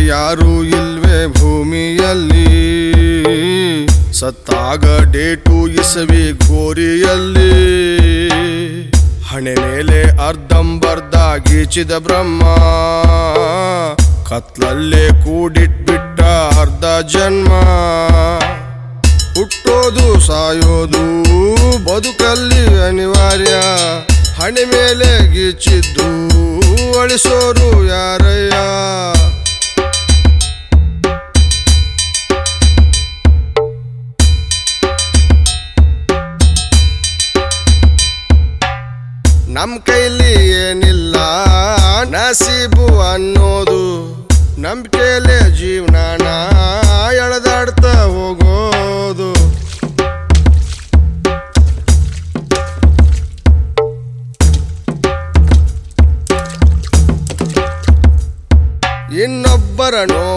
ಯಾರೂ ಇಲ್ವೇ ಭೂಮಿಯಲ್ಲಿ ಸತ್ತಾಗ ಡೇಟು ಇಸವಿ ಗೋರಿಯಲ್ಲಿ ಹಣೆ ಮೇಲೆ ಅರ್ಧಂಬರ್ಧ ಗೀಚಿದ ಬ್ರಹ್ಮ ಕತ್ಲಲ್ಲೇ ಕೂಡಿಟ್ಬಿಟ್ಟ ಅರ್ಧ ಜನ್ಮ ಹುಟ್ಟೋದು ಸಾಯೋದು ಬದುಕಲ್ಲಿ ಅನಿವಾರ್ಯ ಹಣೆ ಮೇಲೆ ಗೀಚಿದ್ದು ಅಳಿಸೋರು ಯಾರಯ್ಯ ನಮ್ ಕೈಲಿ ಏನಿಲ್ಲ ನಸೀಬು ಅನ್ನೋದು ನಂಬಿಕೆಲೆ ಜೀವನಾನ ಎಳೆದಾಡ್ತಾ ಹೋಗೋದು ಇನ್ನೊಬ್ಬರ ನೋ